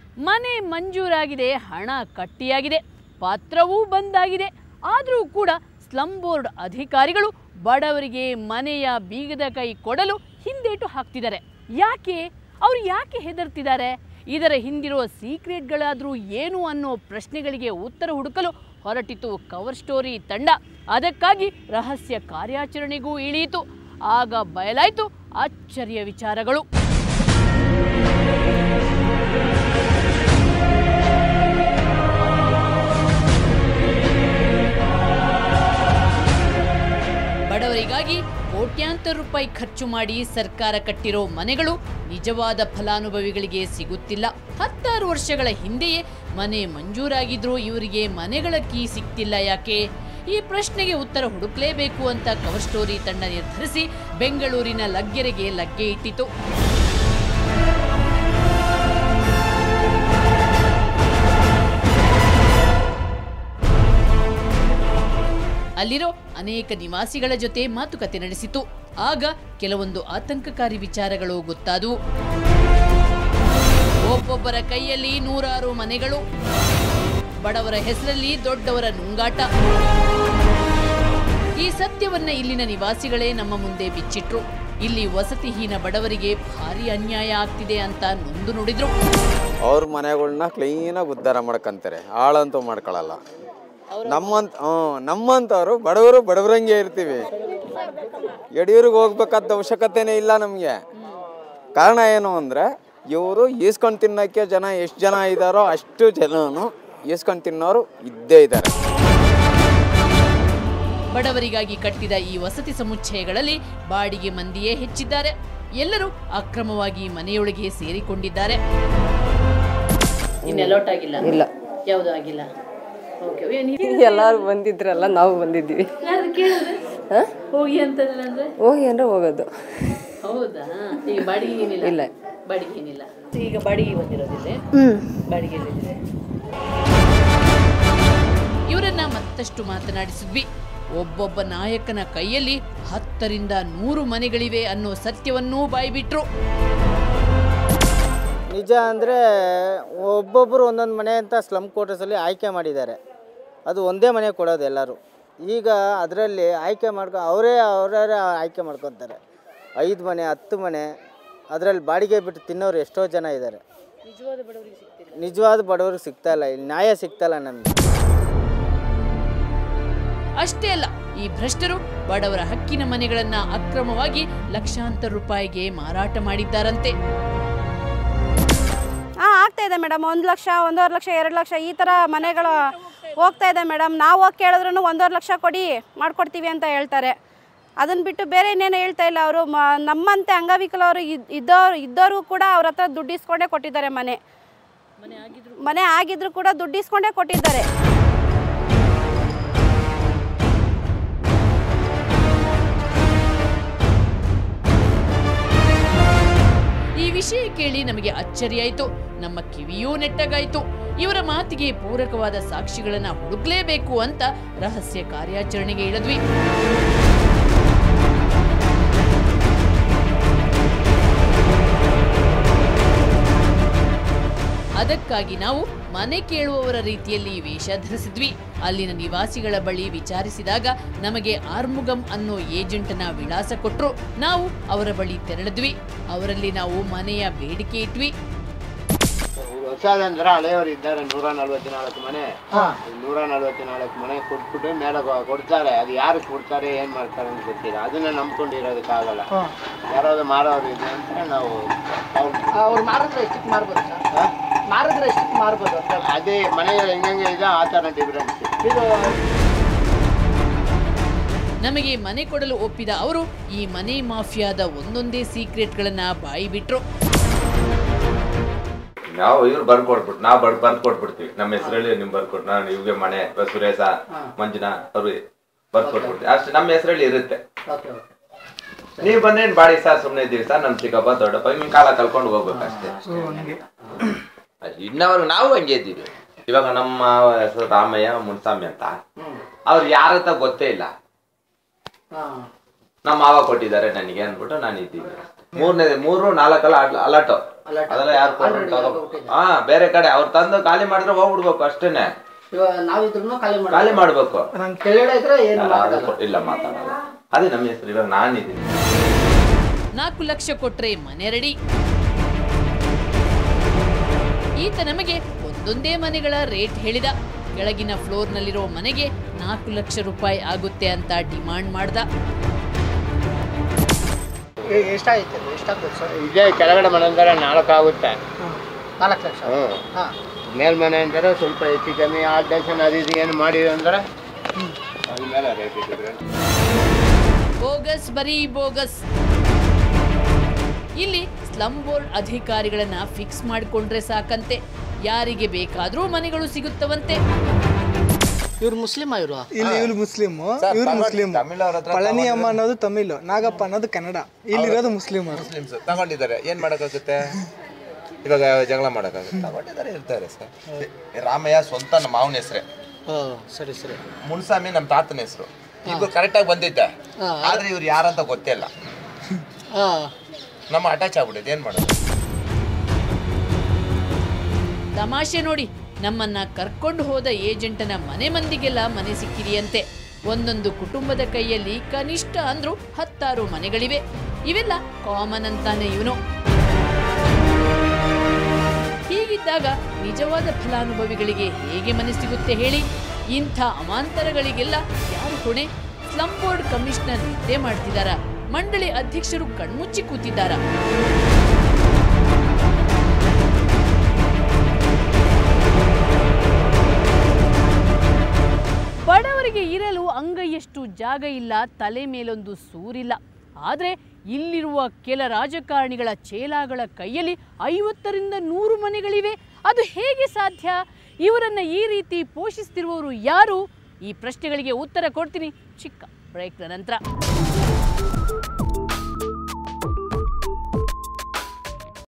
ಮನೆ ಮಂಜೂರಾಗಿದೆ ಹಣ ಕಟ್ಟಿಯಾಗಿದೆ ಪತ್ರವೂ ಬಂದಾಗಿದೆ ಆದರೂ ಕೂಡ ಸ್ಲಂ ಬೋರ್ಡ್ ಅಧಿಕಾರಿಗಳು ಬಡವರಿಗೆ ಮನೆಯ ಬೀಗದ ಕೈ ಕೊಡಲು ಹಿಂದೇಟು ಹಾಕ್ತಿದ್ದಾರೆ ಯಾಕೆ ಅವರು ಯಾಕೆ ಹೆದರ್ತಿದ್ದಾರೆ ಇದರ ಹಿಂದಿರುವ ಸೀಕ್ರೆಟ್ಗಳಾದರೂ ಏನು ಅನ್ನೋ ಪ್ರಶ್ನೆಗಳಿಗೆ ಉತ್ತರ ಹುಡುಕಲು ಹೊರಟಿತು ಕವರ್ ಸ್ಟೋರಿ ತಂಡ ಅದಕ್ಕಾಗಿ ರಹಸ್ಯ ಕಾರ್ಯಾಚರಣೆಗೂ ಇಳಿಯಿತು ಆಗ ಬಯಲಾಯಿತು ಆಶ್ಚರ್ಯ ವಿಚಾರಗಳು ಬಡವರಿಗಾಗಿ ಕೋಟ್ಯಾಂತರ ರೂಪಾಯಿ ಖರ್ಚು ಮಾಡಿ ಸರ್ಕಾರ ಕಟ್ಟಿರೋ ಮನೆಗಳು ನಿಜವಾದ ಫಲಾನುಭವಿಗಳಿಗೆ ಸಿಗುತ್ತಿಲ್ಲ ಹತ್ತಾರು ವರ್ಷಗಳ ಹಿಂದೆಯೇ ಮನೆ ಮಂಜೂರಾಗಿದ್ರೂ ಇವರಿಗೆ ಮನೆಗಳ ಕೀ ಸಿಗ್ತಿಲ್ಲ ಯಾಕೆ ಈ ಪ್ರಶ್ನೆಗೆ ಉತ್ತರ ಹುಡುಕ್ಲೇಬೇಕು ಅಂತ ಕವರ್ ಸ್ಟೋರಿ ತಂಡ ನಿರ್ಧರಿಸಿ ಬೆಂಗಳೂರಿನ ಲಗ್ಗೆರೆಗೆ ಲಗ್ಗೆ ಇಟ್ಟಿತು ಅಲ್ಲಿರೋ ಅನೇಕ ನಿವಾಸಿಗಳ ಜೊತೆ ಮಾತುಕತೆ ನಡೆಸಿತು ಆಗ ಕೆಲವೊಂದು ಆತಂಕಕಾರಿ ವಿಚಾರಗಳು ಗೊತ್ತಾದವು ಒಬ್ಬೊಬ್ಬರ ಕೈಯಲ್ಲಿ ನೂರಾರು ಮನೆಗಳು ಬಡವರ ಹೆಸರಲ್ಲಿ ದೊಡ್ಡವರ ನುಂಗಾಟ ಈ ಸತ್ಯವನ್ನ ಇಲ್ಲಿನ ನಿವಾಸಿಗಳೇ ನಮ್ಮ ಮುಂದೆ ಬಿಚ್ಚಿಟ್ರು ಇಲ್ಲಿ ವಸತಿಹೀನ ಬಡವರಿಗೆ ಭಾರಿ ಅನ್ಯಾಯ ಆಗ್ತಿದೆ ಅಂತ ನೊಂದು ನುಡಿದ್ರು ಅವ್ರ ಮನೆಗಳ್ನ ಕ್ಲೀನಾಗಿ ಉದ್ಧಾರ ಮಾಡ್ಕೊಂತಾರೆ ಹಾಳಂತೂ ಮಾಡ್ಕೊಳಲ್ಲ ನಮ್ಮಂತ ಹ್ಞೂ ನಮ್ಮಂಥವ್ರು ಬಡವರು ಬಡವರಂಗೆ ಇರ್ತೀವಿ ಯಡಿಯೂರಿಗೆ ಹೋಗ್ಬೇಕಾದ ಅವಶ್ಯಕತೆನೇ ಇಲ್ಲ ನಮಗೆ ಕಾರಣ ಏನು ಅಂದರೆ ಇವರು ಈಸ್ಕೊಂಡು ತಿನ್ನೋಕ್ಕೆ ಜನ ಎಷ್ಟು ಜನ ಇದ್ದಾರೋ ಅಷ್ಟು ಜನನು ಈಸ್ಕೊಂಡು ತಿನ್ನೋರು ಇದ್ದೇ ಇದ್ದಾರೆ ಬಡವರಿಗಾಗಿ ಕಟ್ಟಿದ ಈ ವಸತಿ ಸಮುಚ್ಚಯಗಳಲ್ಲಿ ಬಾಡಿಗೆ ಮಂದಿಯೇ ಹೆಚ್ಚಿದ್ದಾರೆ ಎಲ್ಲರೂ ಅಕ್ರಮವಾಗಿ ಮನೆಯೊಳಗೆ ಸೇರಿಕೊಂಡಿದ್ದಾರೆ ಇನ್ನೆಲ್ಲೋಟ್ ಆಗಿಲ್ಲ ಇಲ್ಲ ಯಾವುದು ಆಗಿಲ್ಲ ಓಕೆ ಎಲ್ಲರೂ ಬಂದಿದ್ರಲ್ಲ ನಾವು ಬಂದಿದ್ವಿ ಹ? ಹೋಗಿ ಅಂತಲ್ಲ ಅಂದ್ರೆ ಹೋಗಿ ಅಂದ್ರೆ ಹೋಗೋದು ಹೌದಾ ಈಗ ಬಾಡಿಗೆ ಏನಿಲ್ಲ ಇಲ್ಲ ಬಾಡಿಗೆ ಏನಿಲ್ಲ ಈಗ ಬಾಡಿಗೆ ಬಂದಿರೋದಿದೆ ಬಾಡಿಗೆ ಎಲ್ಲಿದೆ ಇವರನ್ನ ಮತ್ತಷ್ಟು ಮಾತನಾಡಿಸಿದ್ವಿ ಒಬ್ಬೊಬ್ಬ ನಾಯಕನ ಕೈಯಲ್ಲಿ ಹತ್ತರಿಂದ ನೂರು ಮನೆಗಳಿವೆ ಅನ್ನೋ ಸತ್ಯವನ್ನೂ ಬಾಯ್ಬಿಟ್ರು ನಿಜ ಅಂದರೆ ಒಬ್ಬೊಬ್ಬರು ಒಂದೊಂದು ಮನೆ ಅಂತ ಸ್ಲಮ್ ಕ್ವಾರ್ಟರ್ಸಲ್ಲಿ ಆಯ್ಕೆ ಮಾಡಿದ್ದಾರೆ ಅದು ಒಂದೇ ಮನೆ ಕೊಡೋದು ಎಲ್ಲರೂ ಈಗ ಅದರಲ್ಲಿ ಆಯ್ಕೆ ಮಾಡ್ಕೊ ಅವರೇ ಅವರೇ ಆಯ್ಕೆ ಮಾಡ್ಕೊತಾರೆ ಐದು ಮನೆ ಹತ್ತು ಮನೆ ಅದರಲ್ಲಿ ಬಾಡಿಗೆ ಬಿಟ್ಟು ತಿನ್ನೋರು ಎಷ್ಟೋ ಜನ ಇದ್ದಾರೆ ನಿಜವಾದ ಬಡವರಿಗೆ ಸಿಗ್ತಾ ಇಲ್ಲ ಇಲ್ಲಿ ನ್ಯಾಯ ಸಿಗ್ತಾ ಇಲ್ಲ ನಮಗೆ ಅಷ್ಟೇ ಅಲ್ಲ ಈ ಭ್ರಷ್ಟರು ಬಡವರ ಹಕ್ಕಿನ ಮನೆಗಳನ್ನ ಅಕ್ರಮವಾಗಿ ಲಕ್ಷಾಂತರ ರೂಪಾಯಿಗೆ ಮಾರಾಟ ಮಾಡಿದ್ದಾರಂತೆ ಹಾಂ ಆಗ್ತಾ ಇದೆ ಮೇಡಮ್ ಒಂದು ಲಕ್ಷ ಒಂದೂವರೆ ಲಕ್ಷ ಎರಡು ಲಕ್ಷ ಈ ಥರ ಮನೆಗಳು ಹೋಗ್ತಾ ಇದೆ ಮೇಡಮ್ ನಾವು ಹೋಗಿ ಕೇಳಿದ್ರು ಒಂದೂವರೆ ಲಕ್ಷ ಕೊಡಿ ಮಾಡ್ಕೊಡ್ತೀವಿ ಅಂತ ಹೇಳ್ತಾರೆ ಅದನ್ನು ಬಿಟ್ಟು ಬೇರೆ ಇನ್ನೇನು ಹೇಳ್ತಾ ಇಲ್ಲ ಅವರು ಮ ನಮ್ಮಂತೆ ಅಂಗವಿಕಲವರು ಇದ್ ಇದ್ದವ್ರು ಇದ್ದವರು ಕೂಡ ಅವ್ರ ಹತ್ರ ದುಡ್ಡು ಇಸ್ಕೊಂಡೇ ಕೊಟ್ಟಿದ್ದಾರೆ ಮನೆ ಮನೆ ಆಗಿದ್ರು ಕೂಡ ದುಡ್ಡು ಇಸ್ಕೊಂಡೇ ಕೊಟ್ಟಿದ್ದಾರೆ ಈ ವಿಷಯ ಕೇಳಿ ನಮಗೆ ಅಚ್ಚರಿಯಾಯಿತು ನಮ್ಮ ಕಿವಿಯೂ ನೆಟ್ಟಗಾಯಿತು ಇವರ ಮಾತಿಗೆ ಪೂರಕವಾದ ಸಾಕ್ಷಿಗಳನ್ನ ಹುಡುಕ್ಲೇಬೇಕು ಅಂತ ರಹಸ್ಯ ಕಾರ್ಯಾಚರಣೆಗೆ ಇಳಿದ್ವಿ ಅದಕ್ಕಾಗಿ ನಾವು ಮನೆ ಕೇಳುವವರ ರೀತಿಯಲ್ಲಿ ವೇಷ ಧರಿಸಿದ್ವಿ ಅಲ್ಲಿನ ನಿವಾಸಿಗಳ ಬಳಿ ವಿಚಾರಿಸಿದಾಗ ನಮಗೆ ಆರ್ಮುಗಂ ಅನ್ನೋ ಏಜೆಂಟನ ವಿಳಾಸ ಕೊಟ್ರು ನಾವು ಅವರ ಬಳಿ ತೆರಳಿದ್ವಿ ಅವರಲ್ಲಿ ನಾವು ಮನೆಯ ಬೇಡಿಕೆ ಇಟ್ವಿ ಹೊಸದಂದ್ರೆ ಹಳೆಯವರು ಇದ್ದಾರೆ ನೂರ ನಲ್ವತ್ನಾಲ್ಕು ಮನೆ ನೂರ ನಲ್ವತ್ನಾಲ್ಕು ಮನೆ ಕೊಟ್ಬಿಟ್ಟು ಮೇಲೆ ಕೊ- ಕೊಡ್ತಾರೆ ಅದು ಯಾರು ಕೊಡ್ತಾರೆ ಏನ್ ಮಾಡ್ತಾರೆ ಅಂತ ಗೊತ್ತಿಲ್ಲ ಅದನ್ನ ನಂಬ್ಕೊಂಡಿರೋದಕ್ಕಾಗಲ್ಲ ಯಾರಾದ್ರು ಮಾರೋರು ಇದೆ ಅಂತ ನಾವು ಅವ್ರ್- ಅವ್ರು ಮಾರಿದ್ರೆ ಎಷ್ಟಕ್ಕೆ ಮಾರ್ಬೋದು ಸರ್ ಹಾ? ಮಾರಿದ್ರೆ ಎಷ್ಟಕ್ಕೆ ಮಾರ್ಬೋದು ಅಂತ ಅದೇ ಮನೆಯಲ್ಲಿ ಹೆಂಗೆ ಇದೆ ಆ ಥರ ಡಿಫ್ರೆನ್ಸ್ ಇದು ನಮಗೆ ಮನೆ ಕೊಡಲು ಒಪ್ಪಿದ ಅವರು ಈ ಮನೆ ಮಾಫಿಯಾದ ಒಂದೊಂದೇ ಸೀಕ್ರೆಟ್ಗಳನ್ನ ಬಾಯಿ ಬಿಟ್ರು ನಾವು ಇವ್ರು ಬರ್ಕೊಡ್ಬಿಟ್ಟು ನಾವು ಬರ್ ಬರ್ದ್ ಕೊಟ್ಬಿಡ್ತೀವಿ ನಮ್ಮ ಹೆಸರಲ್ಲಿ ನಿಮ್ ಬರ್ಕೊಟ್ ನಾನು ಇವ್ಗೆ ಮನೆ ಸುರೇಶ ಮಂಜುನಾ ಅವ್ರಿಗೆ ಬರ್ದ್ ಕೊಟ್ಬಿಡ್ತೀವಿ ಅಷ್ಟು ನಮ್ಮ ಹೆಸರಲ್ಲಿ ಇರುತ್ತೆ ಓಕೆ ಓಕೆ ನೀವ್ ಬಂದೇನ್ ಬಾಡಿ ಸರ್ ಸುಮ್ನೆ ಇದ್ದೀವಿ ಸರ್ ನಮ್ ಚಿಕ್ಕಪ್ಪ ದೊಡ್ಡಪ್ಪ ನಿಮ್ ಕಾಲ ಕಲ್ಕೊಂಡು ಹೋಗ್ಬೇಕು ಅಷ್ಟೇ ಇನ್ನವರು ನಾವು ಹಂಗೆ ಇದ್ದೀವಿ ಇವಾಗ ನಮ್ಮ ಹೆಸರು ರಾಮಯ್ಯ ಮುನ್ಸ್ವಾಮಿ ಅಂತ ಅವ್ರು ಯಾರ ಹತ್ರ ಗೊತ್ತೇ ಇಲ್ಲ ನಮ್ಮ ಮಾವ ಕೊಟ್ಟಿದ್ದಾರೆ ನನಗೆ ಅಂದ್ಬಿಟ್ಟು ನಾನು ಇದ್ದೀನಿ ಮೂರನೇ ಮೂರು ನಾಲ್ಕಲ್ಲ ಅಲಾಟು ಅದೆಲ್ಲ ಯಾರು ಕೊಡ್ಬೇಕು ಹಾ ಬೇರೆ ಕಡೆ ಅವ್ರು ತಂದು ಖಾಲಿ ಮಾಡಿದ್ರೆ ಹೋಗ್ಬಿಡ್ಬೇಕು ಅಷ್ಟೇನೆ ಇವಾಗ ನಾವಿದ್ರು ಖಾಲಿ ಮಾಡಿ ಖಾಲಿ ಮಾಡ್ಬೇಕು ನಂಗೆ ಕೆಳಗಡೆ ಇದ್ರೆ ಏನು ಯಾರು ಅದು ಕೊಟ್- ಇಲ್ಲ ಮಾತಾಡಲ್ಲ ಅದೇ ನಮ್ಮ ಹೆಸರು ಇವಾಗ ನಾನಿದ್ದೀನಿ ನಾಲ್ಕು ಲಕ್ಷ ಕೊಟ್ರೆ ಮನೆ ರೆಡಿ ಈತ ನಮಗೆ ಒಂದೊಂದೇ ಮನೆಗಳ ರೇಟ್ ಹೇಳಿದ ಕೆಳಗಿನ ಫ್ಲೋರ್ನಲ್ಲಿರೋ ಮನೆಗೆ ನಾಲ್ಕು ಲಕ್ಷ ರೂಪಾಯಿ ಆಗುತ್ತೆ ಅಂತ ಡಿಮಾಂಡ್ ಮಾಡ್ದ ಎ- ಎಷ್ಟಾಯ್ತು ಅದು? ಎಷ್ಟಾಗ್ಬೋದು ಸರ್ ಇದೇ ಕೆಳಗಡೆ ಮನೆ ಅಂದ್ರೆ ನಾಲ್ಕು ಆಗುತ್ತೆ ನಾಲ್ಕು ಲಕ್ಷ ಹ್ಞೂ ಹಾಂ ಮೇಲ್ಮನೆ ಅಂದರೆ ಸ್ವಲ್ಪ ಹೆಚ್ಚು ಕಮ್ಮಿ ಆಲ್ಟ್ರೇಷನ್ ಅದು ಇದು ಏನು ಮಾಡಿದೆ ಅಂದ್ರೆ ಅದ್ರ ಮೇಲೆ ರೇಟ್ ಇಟ್ಟಿದ್ರೆ ಬೋಗಸ್ ಬರೀ ಬೋಗಸ್ ಇಲ್ಲಿ ಸ್ಲಮ್ ಬೋರ್ಡ್ ಅಧಿಕಾರಿಗಳನ್ನ ಫಿಕ್ಸ್ ಮಾಡಿಕೊಂಡ್ರೆ ಸಾಕಂತೆ ಯಾರಿಗೆ ಬೇಕಾದ್ರೂ ಮನೆಗಳು ಸಿಗುತ್ತವಂತೆ ಇವ್ರು ಮುಸ್ಲಿಮ ಇವರು ಇಲ್ಲಿ ಇವ್ರು ಮುಸ್ಲಿಮ್ ಇವ್ರು ಮುಸ್ಲಿಮ್ ಪಳನಿ ಅಮ್ಮ ಅನ್ನೋದು ತಮಿಳು ನಾಗಪ್ಪ ಅನ್ನೋದು ಕನ್ನಡ ಇಲ್ಲಿರೋದು ಮುಸ್ಲಿಮರು ಮುಸ್ಲಿಮ್ಸ್ ತಗೊಂಡಿದ್ದಾರೆ ಏನ್ ಮಾಡಕ್ಕಾಗುತ್ತೆ ಇವಾಗ ಜಗಳ ಮಾಡಕ್ಕಾಗುತ್ತೆ ತಗೊಂಡಿದ್ದಾರೆ ಇರ್ತಾರೆ ಸರ್ ರಾಮಯ್ಯ ಸ್ವಂತ ನಮ್ಮ ಮಾವನ ಹೆಸರೇ ಓ ಸರಿ ಸರಿ ಮುನ್ಸ್ವಾಮಿ ನಮ್ಮ ತಾತನ ಹೆಸರು ಇಬ್ರು ಕರೆಕ್ಟಾಗಿ ಬಂದಿದ್ದೆ ಆದ್ರೆ ಇವ್ರು ಯಾರಂತ ಗೊತ್ತಿಲ್ಲ ಹಾಂ ನಮ್ಮ ಅಟ್ಯಾಚ್ ಆಗ್ಬಿಟ್ಟಿದೆ ಏನ್ ಮಾಡೋದು ತಮಾಷೆ ನೋಡಿ ನಮ್ಮನ್ನ ಕರ್ಕೊಂಡು ಹೋದ ಏಜೆಂಟನ ಮನೆ ಮಂದಿಗೆಲ್ಲ ಮನೆ ಸಿಕ್ಕಿದೆಯಂತೆ ಒಂದೊಂದು ಕುಟುಂಬದ ಕೈಯಲ್ಲಿ ಕನಿಷ್ಠ ಅಂದ್ರೂ ಹತ್ತಾರು ಮನೆಗಳಿವೆ ಇವೆಲ್ಲ ಕಾಮನ್ ಅಂತಾನೆ ಇವನು ಹೀಗಿದ್ದಾಗ ನಿಜವಾದ ಫಲಾನುಭವಿಗಳಿಗೆ ಹೇಗೆ ಮನೆ ಸಿಗುತ್ತೆ ಹೇಳಿ ಇಂಥ ಅಮಾಂತರಗಳಿಗೆಲ್ಲ ಯಾರು ಹೊಣೆ ಸ್ಲಂ ಬೋರ್ಡ್ ಕಮಿಷನರ್ ನಿದ್ದೆ ಮಾಡ್ತಿದ್ದಾರಾ ಮಂಡಳಿ ಅಧ್ಯಕ್ಷರು ಕಣ್ಮುಚ್ಚಿ ಕೂತಿದ್ದಾರಾ ಬಡವರಿಗೆ ಇರಲು ಅಂಗೈಯಷ್ಟು ಜಾಗ ಇಲ್ಲ ತಲೆ ಮೇಲೊಂದು ಸೂರಿಲ್ಲ ಆದರೆ ಇಲ್ಲಿರುವ ಕೆಲ ರಾಜಕಾರಣಿಗಳ ಚೇಲಾಗಳ ಕೈಯಲ್ಲಿ ಐವತ್ತರಿಂದ ನೂರು ಮನೆಗಳಿವೆ ಅದು ಹೇಗೆ ಸಾಧ್ಯ ಇವರನ್ನ ಈ ರೀತಿ ಪೋಷಿಸ್ತಿರುವವರು ಯಾರು ಈ ಪ್ರಶ್ನೆಗಳಿಗೆ ಉತ್ತರ ಕೊಡ್ತೀನಿ ಚಿಕ್ಕ ಬ್ರೇಕ್ನ ನಂತರ